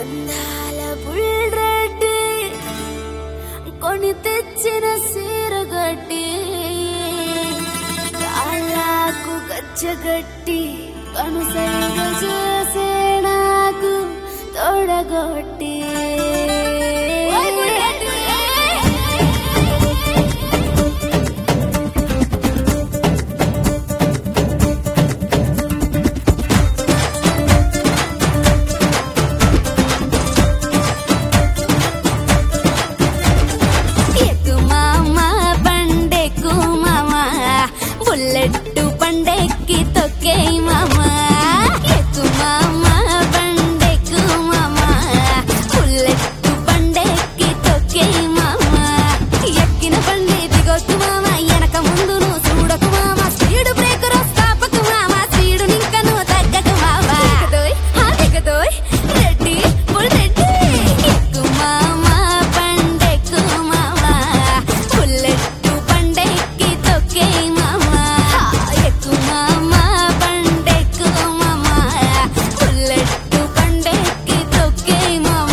అందాల బుల్రెడ్డి కొని తెచ్చిన సీరగట్టి కాళ్ళకు గచ్చగట్టి కనుసైగ చేసే నాకు తోడగొట్టి ఎక్కు మామ బండెక్కు మామ బుల్లెట్టు పండెక్కి తొక్కే మామ ఎక్కు మామ బండెక్కు మామ బుల్లెట్టు పండెక్కి తొక్కే మామ ఎక్కిన బండి దిగొద్దు మామ వెనక ముందు నువ్వు చూడకు మామ స్పీడ్ బ్రేకర్ స్టాపకు మామ స్పీడ్ నింక నువ్వు తగ్గకు మామ దిగదోయ్ హా దిగదోయ్ రెడ్డి బుల్ రెడ్డి ఎక్కు మామ పండెక్కు మామ బుల్లెట్టు పండెక్కి తొక్కే మామ ఎక్కు మామ పండెక్కు మామ బుల్లెట్టు పండెక్కి తొక్కే మామ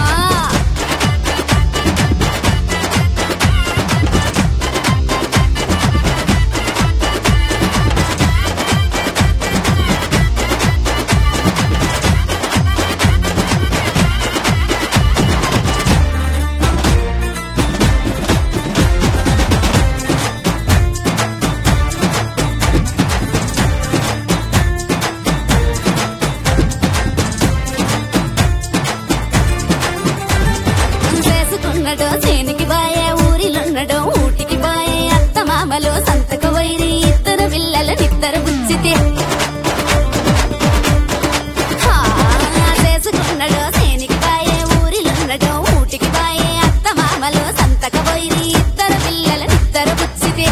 చేసుకున్నడో చేనికి బాయే ఊరిలున్నడో ఊటికి బాయే అత్త మామలో సంతక వైరి ఇద్దరు పిల్లల నిద్దరు బుచ్చితే హా, చేసుకున్నడో చేనికి బాయే ఊరిలున్నడో ఊటికి బాయే అత్త మామలో సంతక వైరి ఇద్దరు పిల్లల నిద్దరు బుచ్చితే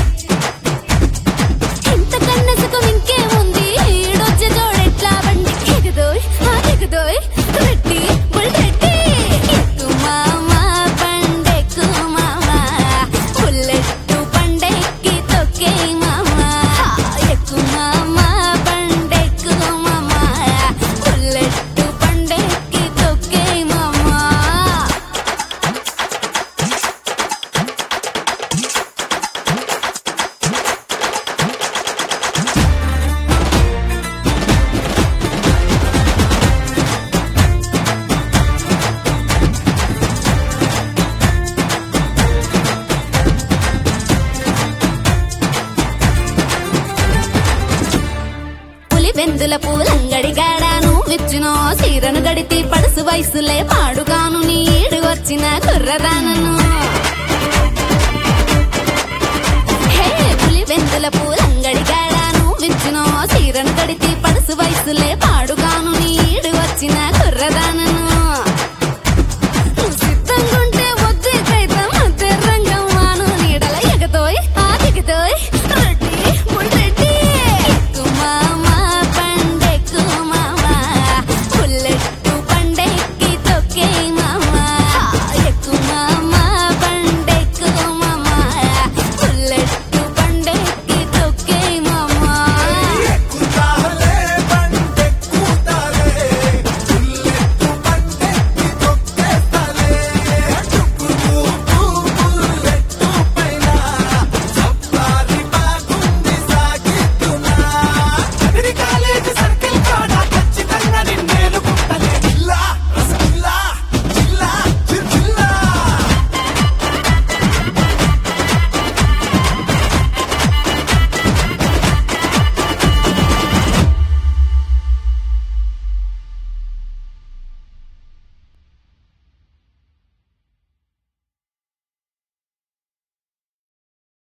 ఇంతకన్నా సుఖం ఇంకేముంది ఈడొచ్చే జోడెట్లా బండి ఎగదోయ్ ఆ ఎగదోయ్ రెడ్డి బుల్ రెడ్డి ఎక్కు మామ పండెక్కు మామ బుల్లెట్టు పండెక్కి తొక్కే మామ ఎక్కు మామ పండెక్కు మామ బుల్లెట్టు పండెక్కి తొక్కే మామ పులి వెందుల పూలంగడి గాడాను విచ్చునో సీరను గడితి పడుసు వయసులే పాడుగాను నీడు వచ్చిన కుర్రదానను హే పులి వెందుల పూలంగడి గాడాను విచ్చునో సీరను గడితి పడుసు వయసులే పాడుగాను నీడు వచ్చిన కుర్రదానను